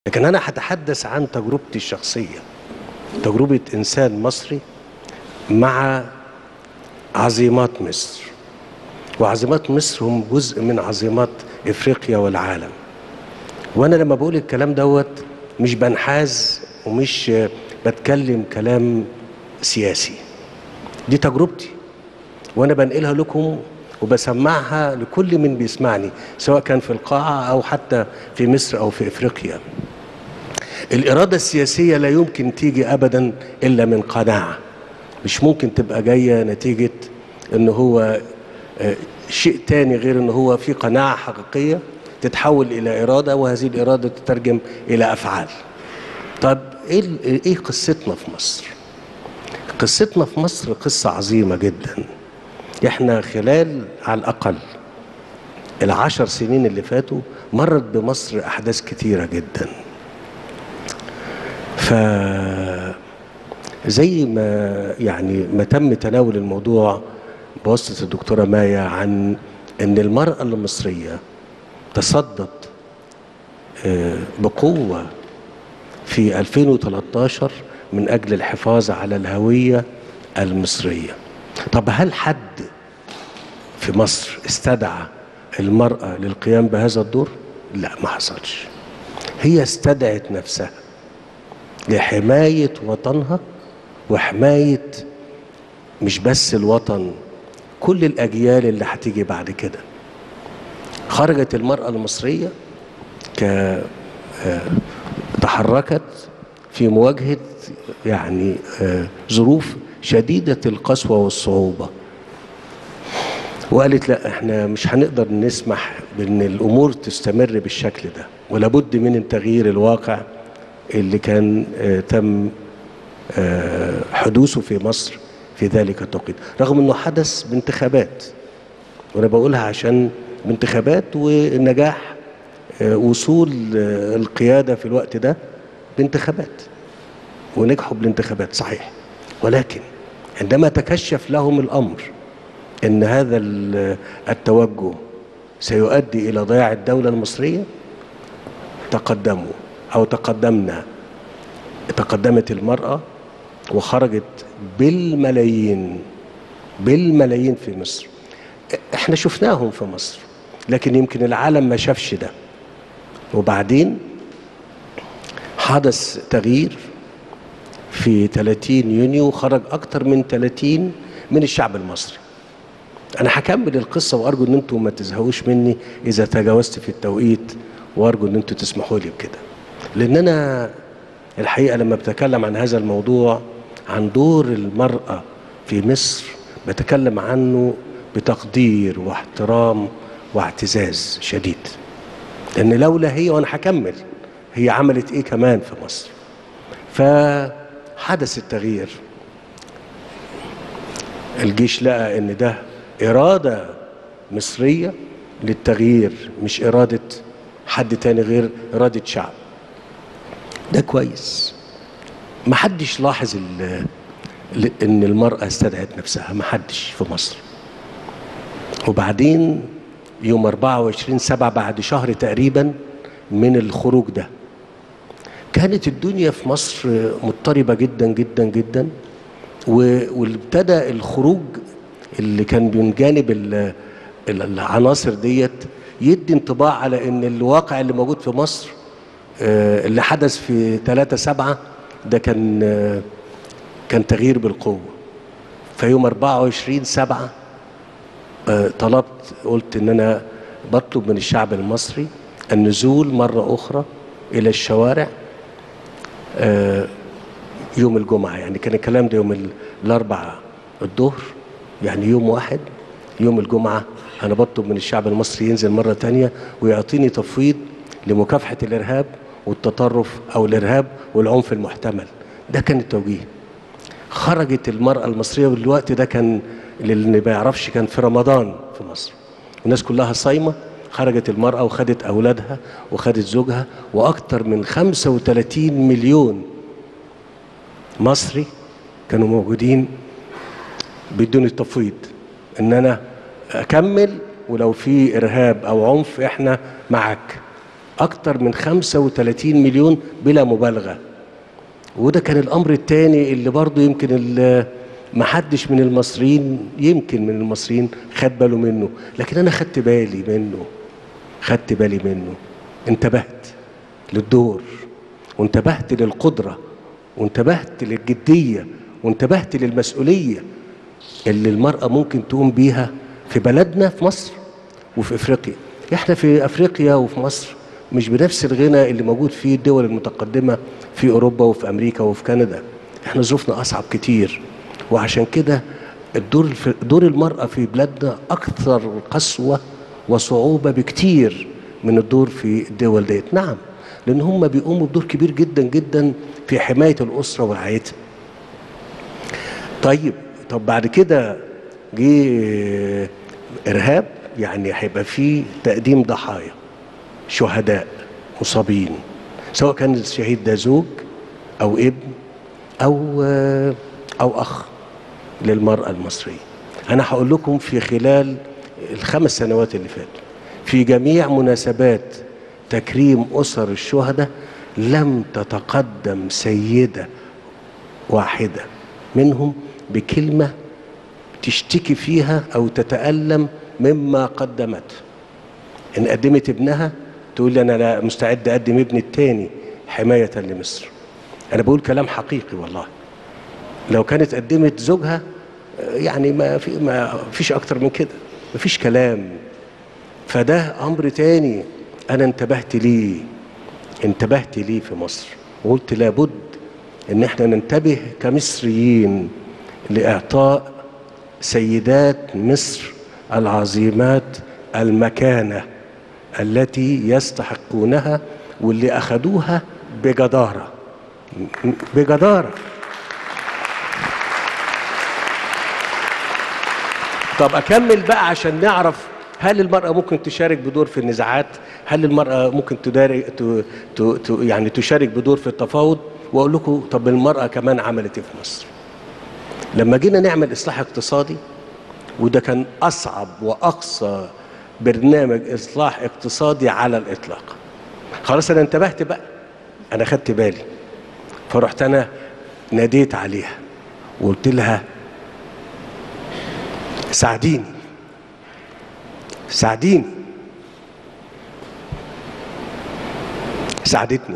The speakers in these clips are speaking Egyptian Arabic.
لكن أنا هتحدث عن تجربتي الشخصية تجربة إنسان مصري مع عظيمات مصر وعظيمات مصر هم جزء من عظيمات إفريقيا والعالم وأنا لما بقول الكلام دوت مش بنحاز ومش بتكلم كلام سياسي دي تجربتي وأنا بنقلها لكم وبسمعها لكل من بيسمعني سواء كان في القاعة أو حتى في مصر أو في إفريقيا الإرادة السياسية لا يمكن تيجي أبدا إلا من قناعة مش ممكن تبقى جاية نتيجة إن هو شيء تاني غير إن هو في قناعة حقيقية تتحول إلى إرادة وهذه الإرادة تترجم إلى أفعال طب إيه, إيه قصتنا في مصر قصتنا في مصر قصة عظيمة جدا إحنا خلال على الأقل العشر سنين اللي فاتوا مرت بمصر أحداث كتيرة جداً ف زي ما يعني ما تم تناول الموضوع بواسطة الدكتورة مايا عن ان المرأة المصرية تصدت بقوة في 2013 من اجل الحفاظ على الهوية المصرية طب هل حد في مصر استدعى المرأة للقيام بهذا الدور؟ لا ما حصلش هي استدعت نفسها لحماية وطنها وحماية مش بس الوطن كل الأجيال اللي هتيجي بعد كده خرجت المرأة المصرية ك تحركت في مواجهة يعني ظروف شديدة القسوة والصعوبة وقالت لا احنا مش هنقدر نسمح بان الامور تستمر بالشكل ده ولابد من تغيير الواقع اللي كان آه تم آه حدوثه في مصر في ذلك التوقيت رغم انه حدث بانتخابات وانا بقولها عشان بانتخابات والنجاح آه وصول القيادة في الوقت ده بانتخابات ونجحوا بالانتخابات صحيح ولكن عندما تكشف لهم الأمر ان هذا التوجه سيؤدي إلى ضياع الدولة المصرية تقدموا أو تقدمنا تقدمت المرأة وخرجت بالملايين بالملايين في مصر احنا شفناهم في مصر لكن يمكن العالم ما شافش ده وبعدين حدث تغيير في 30 يونيو خرج أكتر من 30 من الشعب المصري أنا هكمل القصة وأرجو إن أنتم ما تزهقوش مني إذا تجاوزت في التوقيت وأرجو إن أنتم تسمحوا لي بكده لان انا الحقيقه لما بتكلم عن هذا الموضوع عن دور المراه في مصر بتكلم عنه بتقدير واحترام واعتزاز شديد لان لولا هي وانا هكمل هي عملت ايه كمان في مصر فحدث التغيير الجيش لقى ان ده اراده مصريه للتغيير مش اراده حد تاني غير اراده شعب ده كويس ما حدش لاحظ ان المرأة استدعت نفسها ما حدش في مصر وبعدين يوم 24 سبعة بعد شهر تقريبا من الخروج ده كانت الدنيا في مصر مضطربة جدا جدا جدا وابتدى الخروج اللي كان من جانب العناصر ديت يدي انطباع على ان الواقع اللي موجود في مصر اللي حدث في 3 7 ده كان كان تغيير بالقوة فيوم 24 7 طلبت قلت ان انا بطلب من الشعب المصري النزول مرة أخرى إلى الشوارع يوم الجمعة يعني كان الكلام ده يوم الأربعاء الظهر يعني يوم واحد يوم الجمعة أنا بطلب من الشعب المصري ينزل مرة تانية ويعطيني تفويض لمكافحة الإرهاب والتطرف أو الإرهاب والعنف المحتمل ده كان التوجيه خرجت المرأة المصرية والوقت ده كان اللي ما يعرفش كان في رمضان في مصر الناس كلها صايمة خرجت المرأة وخدت أولادها وخدت زوجها وأكثر من 35 مليون مصري كانوا موجودين بدون التفويض إن أنا أكمل ولو في إرهاب أو عنف إحنا معك أكتر من 35 مليون بلا مبالغة وده كان الأمر الثاني اللي برضه يمكن ال- محدش من المصريين يمكن من المصريين خد باله منه لكن أنا خدت بالي منه خدت بالي منه انتبهت للدور وانتبهت للقدرة وانتبهت للجدية وانتبهت للمسؤولية اللي المرأة ممكن تقوم بيها في بلدنا في مصر وفي افريقيا احنا في افريقيا وفي مصر مش بنفس الغنى اللي موجود فيه الدول المتقدمة في اوروبا وفي امريكا وفي كندا احنا ظروفنا اصعب كتير وعشان كده الدور الف- دور المرأة في بلادنا اكثر قسوة وصعوبة بكتير من الدور في الدول ديت نعم لان هم بيقوموا بدور كبير جدا جدا في حماية الاسرة ورعايتها طيب طب بعد كده جه ارهاب يعني هيبقى فيه تقديم ضحايا شهداء مصابين سواء كان الشهيد ده زوج او ابن او او اخ للمراه المصريه انا هقول لكم في خلال الخمس سنوات اللي فاتوا في جميع مناسبات تكريم اسر الشهداء لم تتقدم سيده واحده منهم بكلمه تشتكي فيها او تتالم مما قدمته ان قدمت ابنها تقول لي انا لا مستعد اقدم ابني التاني حمايه لمصر انا بقول كلام حقيقي والله لو كانت قدمت زوجها آه، يعني ما في ما فيش اكتر من كده ما فيش كلام فده امر تاني انا انتبهت ليه انتبهت ليه في مصر وقلت لابد ان احنا ننتبه كمصريين لاعطاء سيدات مصر العظيمات المكانه التي يستحقونها واللي اخذوها بجداره بجداره طب اكمل بقى عشان نعرف هل المرأة ممكن تشارك بدور في النزاعات؟ هل المرأة ممكن تداري ت... ت... ت... يعني تشارك بدور في التفاوض؟ واقول لكم طب المرأة كمان عملت ايه في مصر؟ لما جينا نعمل اصلاح اقتصادي وده كان اصعب واقصى برنامج اصلاح اقتصادي على الاطلاق. خلاص انا انتبهت بقى انا خدت بالي فرحت انا ناديت عليها وقلت لها ساعديني ساعديني ساعدتني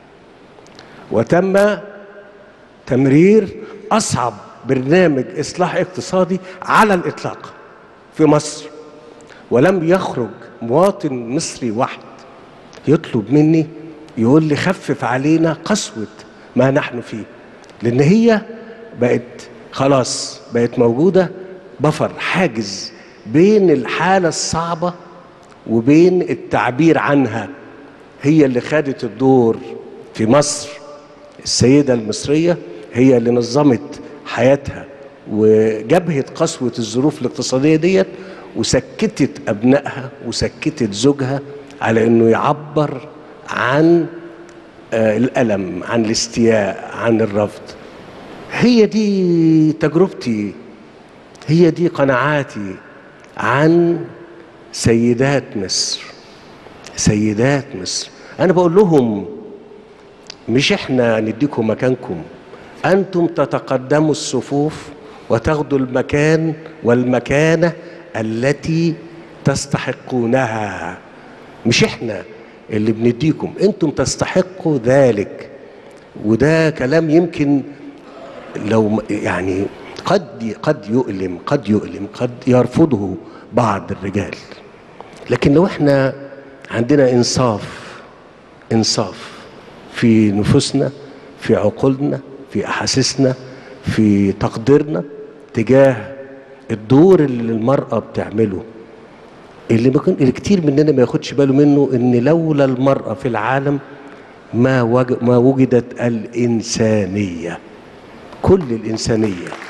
وتم تمرير اصعب برنامج اصلاح اقتصادي على الاطلاق في مصر ولم يخرج مواطن مصري واحد يطلب مني يقول لي خفف علينا قسوه ما نحن فيه لان هي بقت خلاص بقت موجوده بفر حاجز بين الحاله الصعبه وبين التعبير عنها هي اللي خدت الدور في مصر السيده المصريه هي اللي نظمت حياتها وجبهت قسوه الظروف الاقتصاديه ديت وسكتت ابنائها وسكتت زوجها على انه يعبر عن آه، الالم عن الاستياء عن الرفض هي دي تجربتي هي دي قناعاتي عن سيدات مصر سيدات مصر انا بقول لهم مش احنا نديكم مكانكم انتم تتقدموا الصفوف وتاخدوا المكان والمكانه التي تستحقونها مش احنا اللي بنديكم انتم تستحقوا ذلك وده كلام يمكن لو م- يعني قد قد يؤلم قد يؤلم قد يرفضه بعض الرجال لكن لو احنا عندنا انصاف انصاف في نفوسنا في عقولنا في احاسيسنا في تقديرنا تجاه الدور اللي المرأة بتعمله اللي ما كن- اللي كتير مننا ما ياخدش باله منه ان لولا المرأة في العالم ما وج- ما وجدت الإنسانية كل الإنسانية